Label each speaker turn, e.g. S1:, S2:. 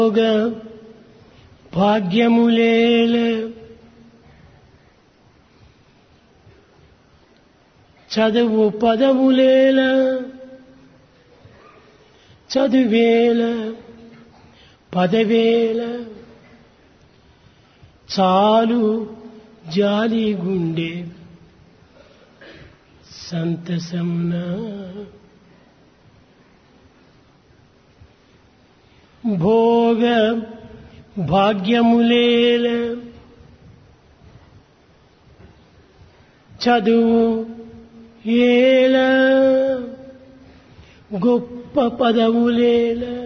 S1: భోగ భాగ్యములేల చదువు పదములేల చదువేల పదవేల చాలు జాలి గుండె సంతసమున భోగ భాగ్యములేల చదువు ఏల గొప్ప పదవులేల